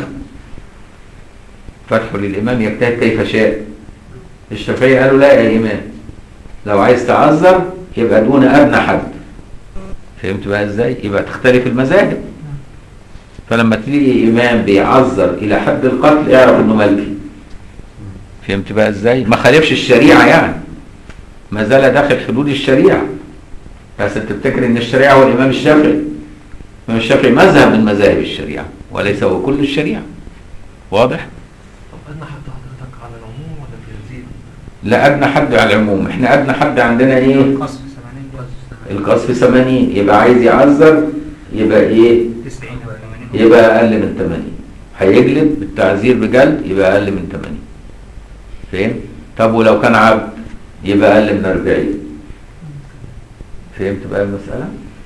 فتح للإمام يجتهد كيف شاء الشافعية قالوا لا يا إمام لو عايز تعذر يبقى دون أدنى حد فهمت بقى إزاي يبقى تختلف المذاهب فلما تلاقي إمام بيعذر إلى حد القتل اعرف إنه مالكي فهمت بقى إزاي ما خالفش الشريعة يعني ما زال داخل حدود الشريعة بس انت تفتكر ان الشريعة هو الامام الشافعي الامام الشافعي مذهب من مذاهب الشريعة وليس هو كل الشريعة واضح طب ادنى حد حضرتك على العموم ولا بيزيد؟ لا ادنى حد على العموم احنا ادنى حد عندنا ايه قصر 80 القصف 80 يبقى عايز يعذر يبقى ايه 90 او 80 يبقى اقل من 80 هيجلد بالتعذير بجلد يبقى اقل من 80 فهم طب ولو كان عبد يبقى اقل من 40 فهمت بقى المسألة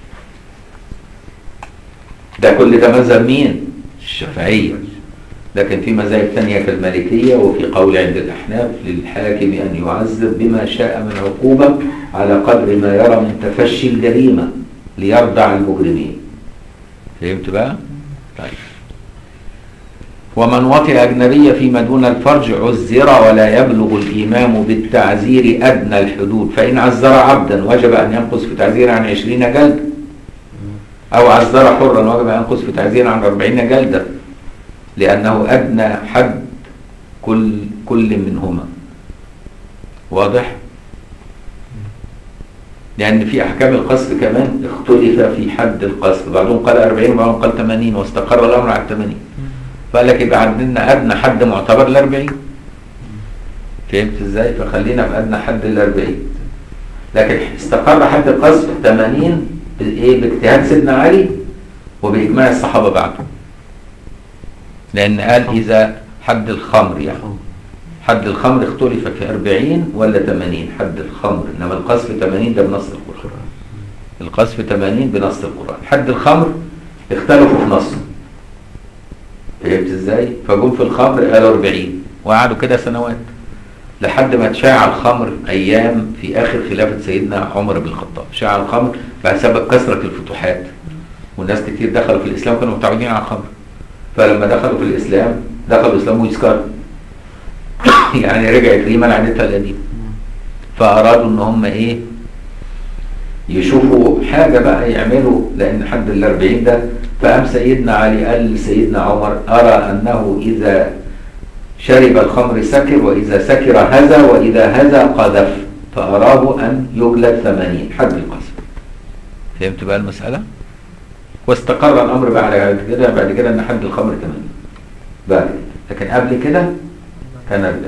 ده كل ده مذهب مين الشافعية لكن في مذاهب تانية كالمالكية وفي قول عند الأحناف للحاكم أن يعذب بما شاء من عقوبة على قدر ما يرى من تفشي الجريمة ليردع المجرمين فهمت بقى؟ طيب ومن وطئ أجنبية فيما دون الفرج عذر ولا يبلغ الإمام بالتعزير أدنى الحدود فإن عذر عبدا وجب أن ينقص في تعزير عن عشرين جلد أو عذر حرا وجب أن ينقص في تعزير عن أربعين جلدة لأنه أدنى حد كل كل منهما واضح؟ لأن في أحكام القصف كمان اختلف في حد القصف بعضهم قال 40 وبعضهم قال 80 واستقر الأمر على 80 فقال لك يبقى عندنا أدنى حد معتبر ال 40 فهمت ازاي؟ فخلينا في أدنى حد ال 40 لكن استقر حد القصف 80 بالايه باجتهاد سيدنا علي وبإجماع الصحابة بعده لأن قال إذا حد الخمر يعني حد الخمر اختلف في 40 ولا 80 حد الخمر انما القذف 80 ده بنص القرآن القذف 80 بنص القرآن حد الخمر اختلفوا في نصه فهمت ازاي فجم في الخمر قالوا 40 وقعدوا كده سنوات لحد ما تشاع الخمر ايام في اخر خلافة سيدنا عمر بن الخطاب شاع الخمر بسبب كثرة الفتوحات والناس كتير دخلوا في الاسلام كانوا متعودين على الخمر فلما دخلوا في الاسلام دخلوا الاسلام ويسكروا يعني رجعت ريما لعادتها القديمه فارادوا ان هم ايه يشوفوا حاجة بقى يعملوا لأن حد الأربعين ده فقام سيدنا علي قال لسيدنا عمر أرى أنه إذا شرب الخمر سكر وإذا سكر هزى وإذا هزى قذف فأراه أن يجلد ثمانين حد القذف فهمت بقى المسألة؟ واستقر الأمر بعد كده بعد كده أن حد الخمر 80 بعد كده لكن قبل كده كان 40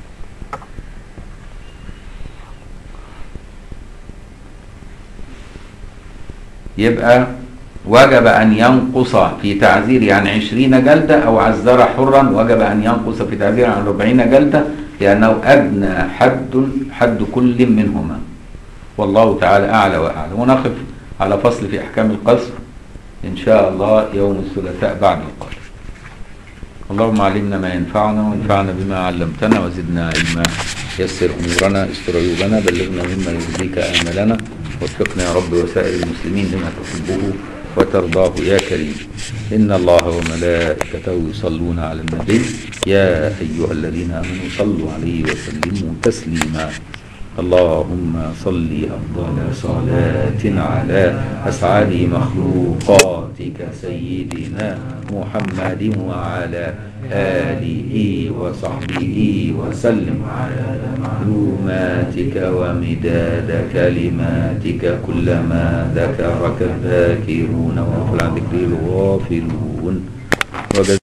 يبقى وجب أن ينقص في تعزير عن عشرين جلدة أو عزر حرا وجب أن ينقص في تعزير عن أربعين جلدة لأنه أدنى حد حد كل منهما والله تعالى أعلى وأعلى ونقف على فصل في أحكام القصر إن شاء الله يوم الثلاثاء بعد القصر اللهم علمنا ما ينفعنا وانفعنا بما علمتنا وزدنا علما يسر امورنا استر عيوبنا بلغنا مما يرضيك املنا وفقنا يا رب وسائر المسلمين لما تحبه وترضاه يا كريم ان الله وملائكته يصلون على النبي يا ايها الذين امنوا صلوا عليه وسلموا تسليما اللهم صل أفضل صلاة على أسعد مخلوقاتك سيدنا محمد وعلى آله وصحبه وسلم على معلوماتك ومداد كلماتك كلما ذكرك الذاكرون وغفل عن ذكر الغافلون وجزاك